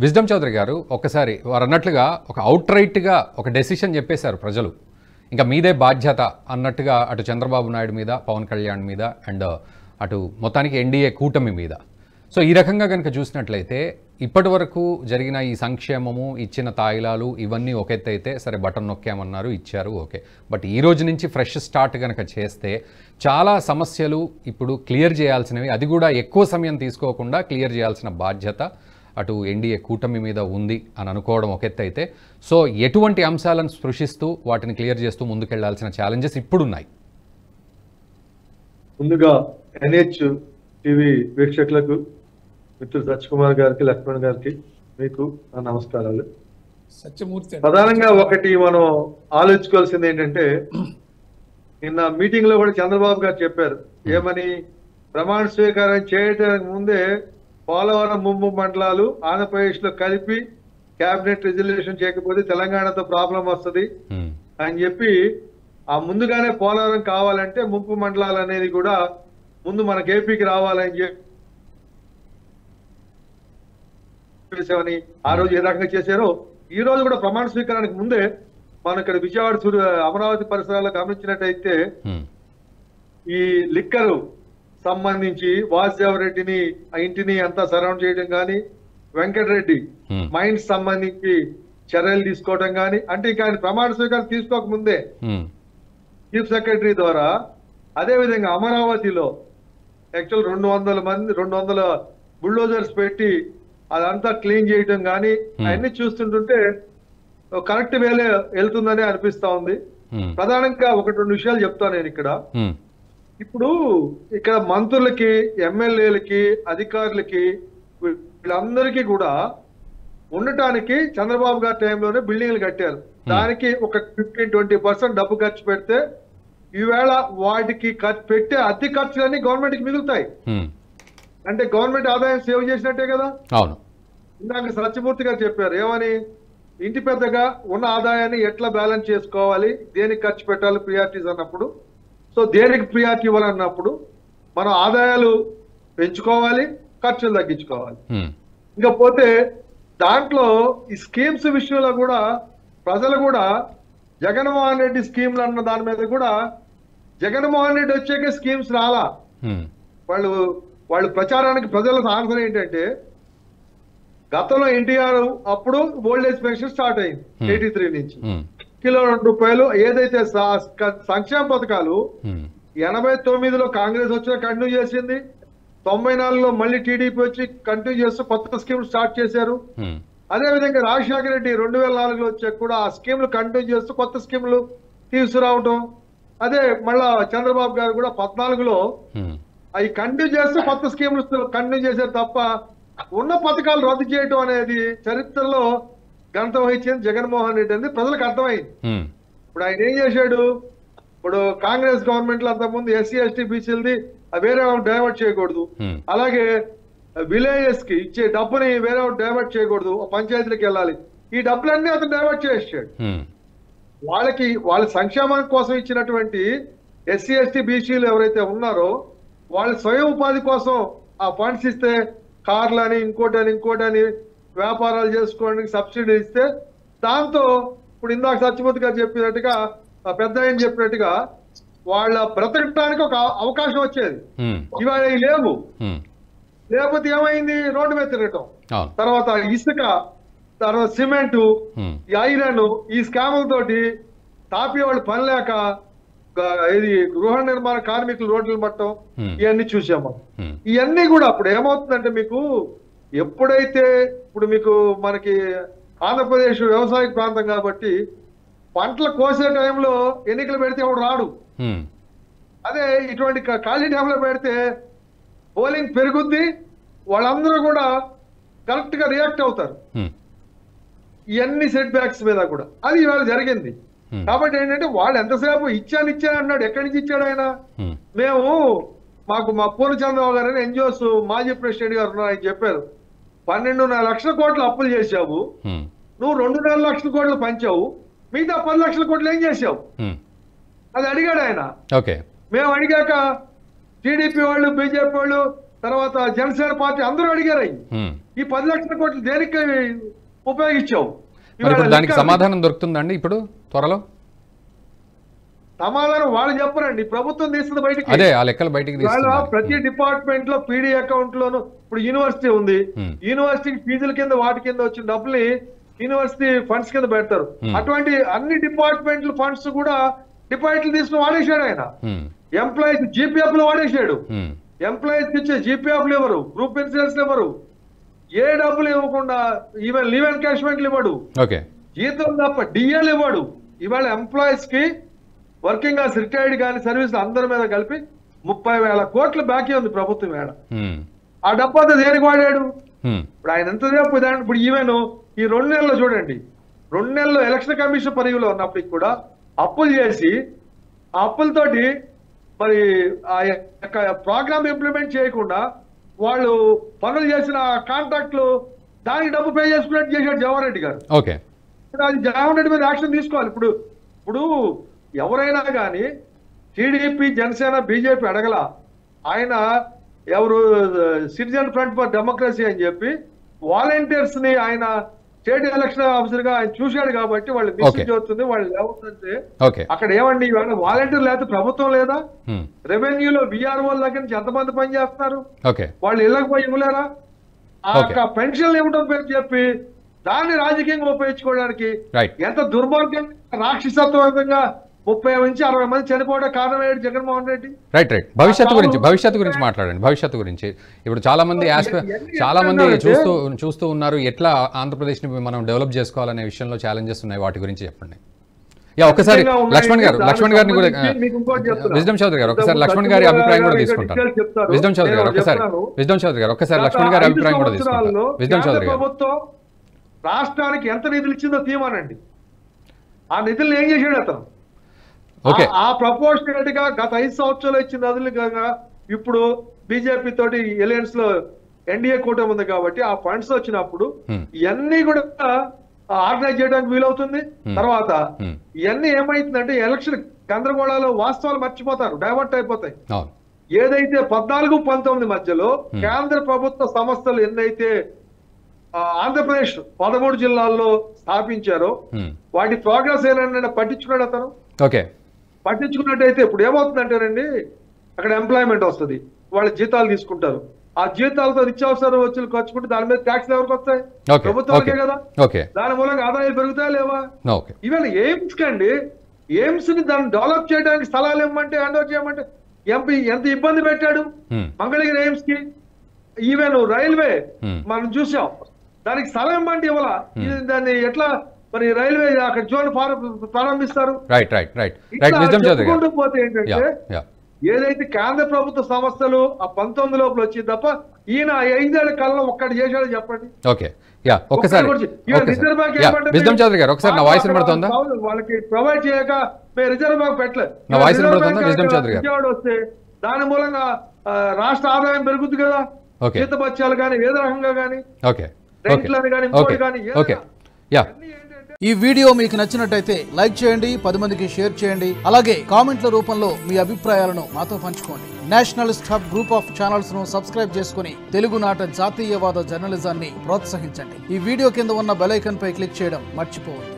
Wisdom Chowdary గారు ఒకసారి వారు అన్నట్లుగా ఒక అవుట్ రైట్గా ఒక డెసిషన్ చెప్పేశారు ప్రజలు ఇంకా మీదే బాధ్యత అన్నట్టుగా అటు చంద్రబాబు నాయుడు మీద పవన్ కళ్యాణ్ మీద అండ్ అటు మొత్తానికి ఎన్డీఏ కూటమి మీద సో ఈ రకంగా కనుక చూసినట్లయితే ఇప్పటి వరకు జరిగిన ఈ సంక్షేమము ఇచ్చిన తాయిలాలు ఇవన్నీ ఒక ఎత్తు అయితే సరే బటన్ నొక్కామన్నారు ఇచ్చారు ఓకే బట్ ఈ రోజు నుంచి ఫ్రెష్ స్టార్ట్ కనుక చేస్తే చాలా సమస్యలు ఇప్పుడు క్లియర్ చేయాల్సినవి అది కూడా ఎక్కువ సమయం తీసుకోకుండా క్లియర్ చేయాల్సిన బాధ్యత అటు ఎన్డీఏ కూటమి మీద ఉంది అని అనుకోవడం ఒక ఎత్తు అయితే సో ఎటువంటి అంశాలను స్పృశిస్తూ వాటిని క్లియర్ చేస్తూ ముందుకెళ్లాల్సిన ఛాలెంజెస్ ఇప్పుడున్నాయి ముందుగా ఎన్హెచ్ టీవీ వీక్షకులకు మిత్రుడు సత్యకుమార్ గారికి లక్ష్మణ్ గారికి మీకు నా నమస్కారాలు సత్యమూర్తి అండి. ప్రధానంగా ఒకటి మనం ఆలోచించుకోవాల్సింది ఏంటంటే నిన్న మీటింగ్ లో కూడా చంద్రబాబు గారు చెప్పారు ఏమని ప్రమాణ స్వీకారం చేయడానికి ముందే పోలవరం ముంపు మండలాలు ఆంధ్రప్రదేశ్ లో కలిపి కేబినెట్ రిజల్యూషన్ చేయకపోతే తెలంగాణతో ప్రాబ్లం వస్తది హ్మ్. అని చెప్పి ఆ ముందుగానే పోలవరం కావాలంటే ముంపు మండలాలు అనేది కూడా ముందు మనకి ఏపీకి రావాలని చెప్పేసామని ఆ రోజు ఏ రకంగా చేశారో ఈ రోజు కూడా ప్రమాణ స్వీకారానికి ముందే మనం ఇక్కడ విజయవాడ సూర్య అమరావతి పరిసరాల్లో గమనించినట్టయితే హ్మ్. ఈ లిక్కరు సంబంధించి వాసుదేవరెడ్డిని ఆ ఇంటిని అంతా సరౌండ్ చేయడం కానీ వెంకటరెడ్డి హ్మ్. మైండ్స్ సంబంధించి చర్యలు తీసుకోవడం కానీ అంటే ఇక ఆయన ప్రమాణ స్వీకారం తీసుకోక ముందే హ్మ్. చీఫ్ సెక్రటరీ ద్వారా అదే విధంగా అమరావతిలో యాక్చువల్ రెండు వందల మంది రెండు వందల బుల్డోజర్స్ పెట్టి అదంతా క్లీన్ చేయటం కానీ Hmm. అవన్నీ చూస్తుంటుంటే కరెక్ట్ వేలే వెళ్తుందని అనిపిస్తా ఉంది హ్మ్. ప్రధానంగా ఒకటి రెండు విషయాలు చెప్తాను నేను ఇక్కడ హ్మ్. ఇప్పుడు ఇక్కడ మంత్రులకి ఎమ్మెల్యేలకి అధికారులకి వీళ్ళందరికీ కూడా ఉండటానికి చంద్రబాబు గారి టైంలోనే బిల్డింగ్లు కట్టారు దానికి ఒక ఫిఫ్టీన్ ట్వంటీ పర్సెంట్ డబ్బు ఖర్చు పెడితే ఈవేళ వాటికి ఖర్చు పెట్టే అతి ఖర్చులన్నీ గవర్నమెంట్ కి మిగులుతాయి హ్మ్. అంటే గవర్నమెంట్ ఆదాయం సేవ్ చేసినట్టే కదా అవును ఇందాక సత్యమూర్తి గారు చెప్పారు ఏమని ఇంటి పెద్దగా ఉన్న ఆదాయాన్ని ఎట్లా బ్యాలెన్స్ చేసుకోవాలి దేనికి ఖర్చు పెట్టాలి ప్రియారిటీస్ అన్నప్పుడు సో దేనికి ప్రియారిటీ ఇవ్వాలన్నప్పుడు మనం ఆదాయాలు పెంచుకోవాలి ఖర్చులు తగ్గించుకోవాలి హ్మ్. ఇంకా పోతే దాంట్లో ఈ స్కీమ్స్ విషయంలో కూడా ప్రజలు కూడా జగన్మోహన్ రెడ్డి స్కీమ్లు అన్న దాని మీద కూడా జగన్మోహన్ రెడ్డి వచ్చాక స్కీమ్స్ రాలా హ్మ్. వాళ్ళు వాళ్ళు ప్రచారానికి ప్రజల ఆన్సర్ ఏంటంటే గతంలో ఎన్టీఆర్ అప్పుడు ఓల్డ్ ఏజ్ పెన్షన్ స్టార్ట్ అయింది Hmm. ఎయిటీ త్రీ నుంచి హ్మ్. కిలో రెండు రూపాయలు ఏదైతే స- క- సంక్షేమ పథకాలు హ్మ్. ఎనభై తొమ్మిదిలో కాంగ్రెస్ వచ్చిన కంటిన్యూ చేసింది తొంభై నాలుగులో మళ్ళీ టీడీపీ వచ్చి కంటిన్యూ చేస్తూ కొత్త స్కీమ్ స్టార్ట్ చేశారు హ్మ్. అదే విధంగా రాజశేఖర రెడ్డి రెండు వేల నాలుగులో వచ్చాక కూడా ఆ స్కీమ్లు కంటిన్యూ చేస్తూ కొత్త స్కీములు తీసుకురావటం అదే మళ్ళా చంద్రబాబు గారు కూడా పద్నాలుగులో హ్మ్. అవి కంటిన్యూ చేస్తూ కొత్త స్కీములు కంటిన్యూ చేశారు తప్ప ఉన్న పథకాలు రద్దు చేయటం అనేది చరిత్రలో ఘనత వహించింది జగన్మోహన్ రెడ్డి అనేది ప్రజలకు అర్థమైంది హ్మ్. ఇప్పుడు ఆయన ఏం చేశాడు ఇప్పుడు కాంగ్రెస్ గవర్నమెంట్ లో అంతకుముందు ఎస్సీ ఎస్టీ బీసీలది వేరే డైవర్ట్ చేయకూడదు హ్మ్. అలాగే విలేజెస్ కి ఇచ్చే డబ్బుని వేరే డైవర్ట్ చేయకూడదు ఆ పంచాయతీలకు వెళ్ళాలి ఈ డబ్బులన్నీ అతను డైవర్ట్ చేసాడు హ్మ్. వాళ్ళకి వాళ్ళ సంక్షేమం కోసం ఇచ్చినటువంటి ఎస్సీ ఎస్టీ బీసీలు ఎవరైతే ఉన్నారో వాళ్ళ స్వయం ఉపాధి కోసం ఆ ఫండ్స్ ఇస్తే కార్లు అని ఇంకోటి అని ఇంకోటి అని వ్యాపారాలు చేసుకోవడానికి సబ్సిడీ ఇస్తే దాంతో ఇప్పుడు ఇందాక సత్యమూర్తి గారు చెప్పినట్టుగా ఆ పెద్ద ఆయన చెప్పినట్టుగా వాళ్ళ బ్రతకడానికి ఒక అవకాశం వచ్చేది హ్మ్. ఇవాళ ఇవి లేవు హ్మ్. లేకపోతే ఏమైంది రోడ్డు మీద తిరగటం అవును తర్వాత ఇసుక తర్వాత సిమెంటు హ్మ్. ఈ ఐరన్ ఈ స్కాముల తోటి తాపి వాళ్ళు పని లేక గ- ఇది గృహ నిర్మాణ కార్మికులు రోడ్లు పట్టడం Hmm. ఇవన్నీ చూసాం మనం హ్మ్. ఇవన్నీ కూడా అప్పుడు ఏమవుతుందంటే మీకు ఎప్పుడైతే ఇప్పుడు మీకు మనకి ఆంధ్రప్రదేశ్ వ్యవసాయ ప్రాంతం కాబట్టి పంటలు కోసే టైంలో ఎన్నికలు పెడితే ఎవడు రాడు హ్మ్. అదే ఇటువంటి క- ఖాళీ టైంలో పెడితే పోలింగ్ పెరుగుద్ది వాళ్ళందరూ కూడా కరెక్ట్ గా రియాక్ట్ అవుతారు హ్మ్. ఇవన్నీ సెట్ బ్యాక్స్ మీద కూడా అది ఇవాళ జరిగింది Hmm. కాబట్టి ఏంటంటే వాళ్ళు ఎంతసేపు ఇచ్చాను ఇచ్చాను అన్నాడు ఎక్కడి నుంచి ఇచ్చాడు ఆయన హ్మ్. మేము మాకు మా పూర్ణచంద్రబాబు గారు అని ఎన్జిఓస్ మాజీ ప్రెసిడెంట్ గారు ఉన్నారు ఆయన చెప్పారు పన్నెండున్నర లక్షల కోట్లు అప్పులు చేశావు హ్మ్. నువ్వు రెండున్నర లక్షల కోట్లు పంచావు మిగతా పది లక్షల కోట్లు ఏం చేశావు హ్మ్. అది అడిగాడు ఆయన ఓకే మేము అడిగాక టీడీపీ వాళ్ళు బీజేపీ వాళ్ళు తర్వాత జనసేన పార్టీ అందరూ అడిగారు అవి. ఉమ్. ఈ పది లక్షల కోట్లు దేనికి ఉపయోగించావు మరి ఇప్పుడు ఇవాళ దానికి లెక్క- సమాధానం దొరుకుతుందండి ఇప్పుడు త్వరలో సమాధానం వాళ్ళు చెప్పరండి ప్రభుత్వం తీస్తుంది బయటికి అదే ఆ లెక్కలు బయటికి ఇవాళ తీస్తున్నారు ప్రతి డిపార్ట్మెంట్ లో పీడీ అకౌంట్ లోను ఇప్పుడు యూనివర్సిటీ ఉంది Hmm. యూనివర్సిటీకి ఫీజుల కింద వాటి కింద వచ్చిన డబ్బుల్ని యూనివర్సిటీ ఫండ్స్ కింద పెడతారు Hmm. అటువంటి అన్ని డిపార్ట్మెంట్ల ఫండ్స్ కూడా డిపాజిట్లు తీసుకుని వాడేశాడు ఆయన ఉమ్. ఎంప్లాయీస్ జీపీఎఫ్ లో వాడేశాడు ఉమ్. ఎంప్లాయీస్ కి ఇచ్చే జీపీఎఫ్ ఇవ్వరు గ్రూప్ ఇన్సూరెన్స్ ఇవ్వరు ఏ డబ్బులు ఇవ్వకుండా ఈవెన్ లీవ్ ఎన్కాష్మెంట్లు ఇవ్వడు ఓకే జీతం తప్ప డిఎల్ ఇవ్వడు ఇవాళ ఎంప్లాయీస్ కి వర్కింగ్ as రిటైర్డ్ కానీ సర్వీస్ అందరి మీద కలిపి ముప్పై వేల కోట్ల బాకీ ఉంది ప్రభుత్వం వేడ ఉమ్. ఆ డబ్బు అంతా దేనికి వాడాడు ఉమ్. ఇప్పుడు ఆయన ఎంత సేపు దాని ఇప్పుడు ఈవెన్ ఈ రెండు నెలల్లో చూడండి రెండు నెలల్లో ఎలక్షన్ కమిషన్ పరిధిలో ఉన్నప్పటికి కూడా అప్పులు చేసి ఆ అప్పులతోటి మరి ఆ యొక్క ప్రోగ్రామ్ ఇంప్లిమెంట్ చేయకుండా వాళ్ళు పనులు చేసిన కాంట్రాక్ట్లు దానికి డబ్బు పే చేసుకున్నట్టు చేశాడు జవహర్ రెడ్డి గారు ఓకే ఇప్పుడు అది జగన్మోహన్ రెడ్డి మీద యాక్షన్ తీసుకోవాలి ఇప్పుడు ఇప్పుడు ఎవరైనా కానీ టీడీపీ జనసేన బీజేపీ అడగల ఆయన ఎవరు సిటిజన్ ఫ్రంట్ ఫర్ డెమోక్రసీ అని చెప్పి వాలంటీర్స్ ని ఆయన స్టేట్ ఎలక్షన్ ఆఫీసర్ గా ఆయన చూశాడు కాబట్టి వాళ్ళు Okay. మెసేజ్ అవుతుంది వాళ్ళు లేవుతుంటే ఓకే అక్కడ ఏమండి ఇవాళ వాలంటీర్ లేకపోతే ప్రభుత్వం లేదా ఉమ్. రెవెన్యూలో విఆర్ఓ దగ్గర నుంచి ఎంతమంది పని చేస్తున్నారు ఓకే వాళ్ళు ఇళ్ళకి పోయి ఇవ్వలేరా ఆ Okay. యొక్క పెన్షన్ ఇవ్వడం పేరు చెప్పి దాన్ని రాజకీయంగా ఉపయోగించుకోవడానికి రైట్ ఎంత దుర్మార్గంగా రాక్షసత్వంగా ముప్పై నుంచి అరవై మంది చనిపోవడం కారణం ఏంటి జగన్మోహన్ రెడ్డి రైట్ రైట్ భవిష్యత్తు ఆ గురించి కాలం- భవిష్యత్తు గురించి మాట్లాడండి భవిష్యత్తు గురించి ఇప్పుడు చాలా మంది యాస్ప ఎన్ని చాలా మంది చెప్తున్నారంటే- చూస్తూ చూస్తూ ఉన్నారు ఎట్లా ఆంధ్రప్రదేశ్ని మనం డెవలప్ చేసుకోవాలనే విషయంలో ఛాలెంజెస్ ఉన్నాయి వాటి గురించి చెప్పండి యా ఒక్కసారి ఖచ్చితంగా ఉన్నాయి. లక్ష్మణ్ గారు దానికి లక్ష్మణ్ గారిని కూడా సంబంధించి మీకు ఇంకోటి చెప్తున్నా. విజ్డమ్ చౌదరి గారు ఒకసారి ఇంతకు లక్ష్మణ్ గారి సత్యనారాయణ అభిప్రాయం కూడా గారు తీసుకుంటారు details చెప్తారు. విజ్డమ్ చౌదరి గారు నేను ఒకసారి చెప్తాను. విజ్డమ్ చౌదరి గారు ఒకసారి గత లక్ష్మణ్ గారి ఐదు అభిప్రాయం కూడా తీసుకుంటారు సంవత్సరాల్లో విజ్డమ్ కేంద్ర చౌదరి గారు ప్రభుత్వం రాష్ట్రానికి ఎంత నిధులు ఇచ్చిందో తీయమనండి ఆ నిధులు ఏం చేశాడు అతను ఓకే ఆ- ఆ ప్రపోర్షనేట్ గా గత ఐదు సంవత్సరాలు ఇచ్చిన నిధులు కాగా ఇప్పుడు బీజేపీ తోటి ఎలియన్స్ లో ఎన్డీఏ కూటమి ఉంది కాబట్టి ఆ ఫండ్స్ వచ్చినప్పుడు Hmm. ఇవన్నీ కూడా ఆర్గనైజ్ చేయడానికి వీలవుతుంది Hmm. తర్వాత Hmm. ఇవన్నీ ఏమైతుందంటే ఎలక్షన్ గందరగోళాలు వాస్తవాలు మర్చిపోతారు డైవర్ట్ అయిపోతాయి అవును ఏదైతే పద్నాలుగు పంతొమ్మిది మధ్యలో కేంద్ర ప్రభుత్వ సంస్థలు ఎన్నైతే ఆ, ఆంధ్రప్రదేశ్ పదమూడు జిల్లాల్లో స్థాపించారో ఉమ్. వాటి ప్రోగ్రెస్ ఏమైనా పట్టించుకున్నాడు అతను ఓకే పట్టించుకున్నట్టయితే ఇప్పుడు ఏమవుతుందంటేనండి అక్కడ ఎంప్లాయ్మెంట్ వస్తుంది వాళ్ళ జీతాలు తీసుకుంటారు ఆ జీతాలతో నిత్యావసర వచ్చులు ఖర్చుకుంటే దాని మీద ట్యాక్స్ ఎవరికి వస్తాయి ఓకే ప్రభుత్వానికే ఓకే కదా ఓకే దాని మూలంగా ఆదాయాలు పెరుగుతాయా లేవా ఓకే ఈవెన్ ఎయిమ్స్ కండి ఎయిమ్స్ ని దాన్ని డెవలప్ చేయడానికి స్థలాలు ఇవ్వమంటే హ్యాండ్ ఓవర్ చేయమంటే ఎంపీ ఎంత ఇబ్బంది పెట్టాడు ఉమ్. మంగళగిరి ఎయిమ్స్ కి ఈవెన్ రైల్వే Hmm. మనం చూసాం దానికి స్థలం ఇవ్వమంటే ఇవ్వాల ఇది దాన్ని ఎట్లా మరి రైల్వే అక్కడ జోన్ ప్రారం- ప్రారంభిస్తారు రైట్ రైట్ రైట్ రైట్ ఇట్లా విజ్డమ్ చౌదరి గారు చెప్పుకుంటూ పోతే యా ఏంటంటే యా ఏదైతే కేంద్ర ప్రభుత్వ సంస్థలు ఆ పంతొమ్మిది లోపల వచ్చింది తప్ప ఈయన ఆ ఐదేళ్ల కాలంలో ఒక్కటి చేశాడో చెప్పండి ఓకే యా ఒక్కసారి ఒక్కటి కూడా చే- even okay Reserve Bank yeah ఏమంటే విజ్డమ్ చౌదరి గారు ఒకసారి నా మాకు వాయిస్ అక్కడ వినబడుతుందా కావాలి, వాళ్ళకి ప్రొవైడ్ చేయక మేము రిజర్వ్ బ్యాంక్ పెట్టలేదు నా వాయిస్ రిజర్వ్ వినబడుతుందా? బ్యాంక్ విజ్డమ్ చౌదరి గారు. విజయవాడ వస్తే దాని మూలంగా ఆ, రాష్ట్ర ఆదాయం పెరుగుతుంది కదా ఓకే జీతభత్యాలు కానీ ఏదో రకంగా కానీ ఓకే ఓకే రెంట్లని కానీ ఇంకోటి ఓకే కానీ ఓకే యా ఈ వీడియో మీకు నచ్చినట్టయితే లైక్ చేయండి పది మందికి షేర్ చేయండి అలాగే కామెంట్ల రూపంలో మీ అభిప్రాయాలను మాతో పంచుకోండి Nationalist Hub group of channels ను సబ్స్క్రైబ్ చేసుకుని తెలుగునాట జాతీయవాద జర్నలిజాన్ని ప్రోత్సహించండి ఈ వీడియో కింద ఉన్న బెల్ ఐకాన్ పై క్లిక్ చేయడం మర్చిపోవద్దు